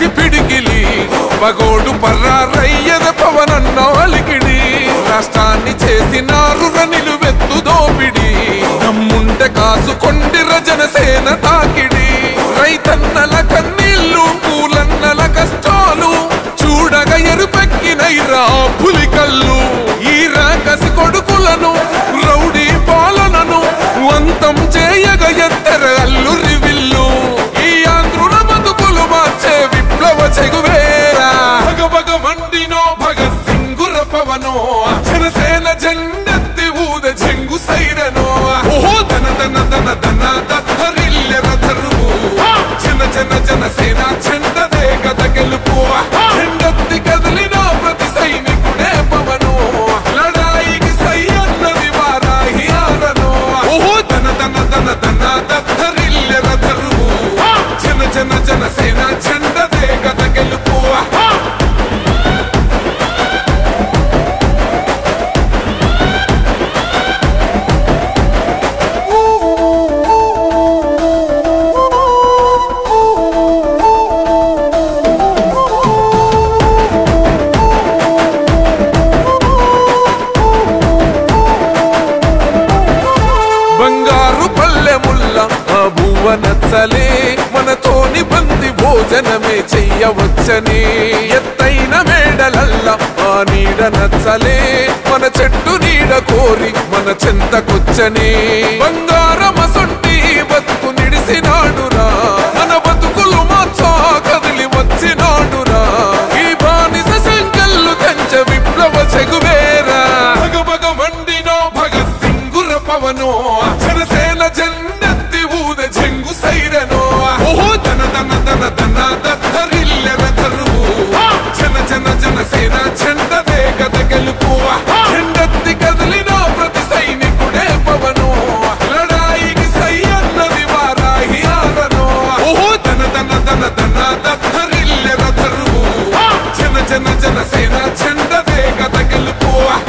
కత్తి పిడికిలి పగోడు పర్రారయ్యద పవనన్న అలికిడి రాష్ట్రాన్ని చేసినారు నిలువెత్తు దోపిడి దమ్ముంటే కాసుకొండిర జనసేన తాకిడి రైతన్నల కన్నీళ్ళు పూలన్నల కష్టాలు చూడగా ఎరుపెక్కినైరా పులికల్లు ఈ రాకసి కొడుకులను రౌడీ పాలనను అంతం చేయగ ఎత్తర అల్లురి విల్లు ఈ ఆంధ్రుల బతుకులు మార్చే విప్లవ చెగువేరా భగ భగ మండినో భగత్ సింగుర పవనో జనసేన జెండెత్తి ఊద చెంగు సైరనో ఓహో దన దన దన దన దత్తరిల్లెర ధరువు జన జన జనసేన చెండదే గద గెలుపు జెండెత్తి కదిలిన ప్రతి సైనికుడే పవను లడాయికి సై అన్నది వారాహి ఆరను ఓహో దన దన దన దన దత్తరిల్లెర ధరువు జన జన జనసేన చెండదే గద గెలుపు బంగారు పల్లెముల్ల ఆ భువ నచ్చలే మనతోని బంది భోజనమే చెయ్యవచ్చని ఎత్తైన మేడలల్ల ఆ నీడ నచ్చలే మన చెట్టు నీడ కోరి మన చెంతకొచ్చని బంగారమసొంటి బతుకు నిడిసినాడురా మన బతుకులు మార్చా కదిలి వచ్చినాడురా ఈ బానిస సంకల్లు కంచ విప్లవ చెగువేరా భగ భగ మండినో భగత్ సింగుర పవనో జనసేన జెండెత్తి ఊద చెంగు సైరనో ఓహో దన దన దన దన దత్తరిల్లెర ధరువు జన జన జనసేన చెండదే గద గెలుపు చెండెత్తి కదిలిన ప్రతి సైనికుడే పవను లడాయికి సై అన్నది వారాహి ఆరనో ఓహో దన దన దన దన దత్తరిల్లెర ధరువు జన జన జనసేన చెండదే గద గెలుపు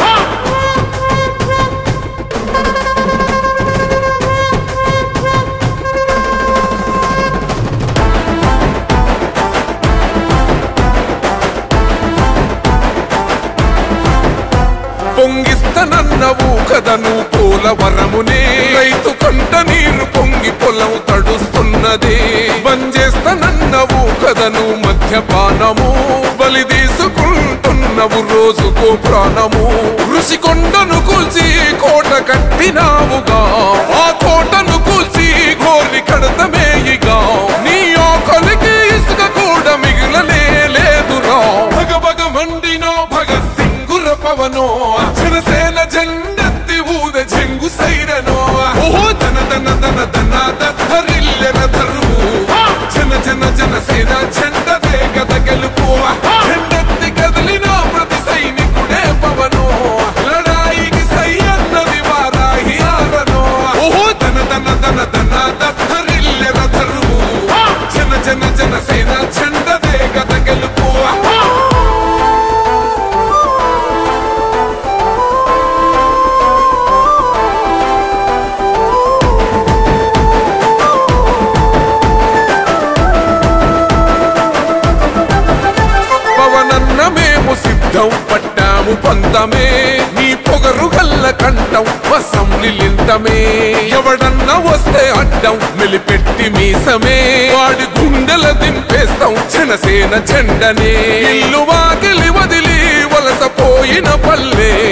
పొంగిస్తనన్నవు కదను పోలవరమునే రైతు కంట నీరు పొంగి పొలం తడుస్తున్నది బంజేస్తనన్నవు కదను మద్యపానము బలి తీసుకుంటున్నవు రోజుకో ప్రాణము ఋషి కొండను కూల్చి కోట కట్టినావుగా ఆ కోటను కూల్చి గోరి కడతమేయిగా నీ ఆకలికి ఇసుక కూడా మిగిలనే లేదురా భగ భగ మండినో భగత్ సింగుర పవనో జనసేన జెండెత్తి ఊద చెంగు సైరనో ఓహో దన దన దన దన దత్తరిల్లెర ధరువు జన జన జనసేన చెండదే గద గెలుపు చెండెత్తి కదిలిన ప్రతి సైనికుడే పవను లడాయికి సై అన్నది వారాహి ఆరనో ఓహో దన దన దన దన దత్తరిల్లెర ధరువు జన జన జనసేన చెండదే గద గెలుపు పవనన్న మేము సిద్ధం పట్టాము పంతమే నీ పొగరు గల్ల కంఠం వసం నిలింతమే ఎవడన్న వస్తే అడ్డం మెలిపెట్టి మీసమే వాడి గుండెల దింపేస్తాం జనసేన జెండనే ఇల్లు వాకిలి వదిలి వలస పోయిన పల్లె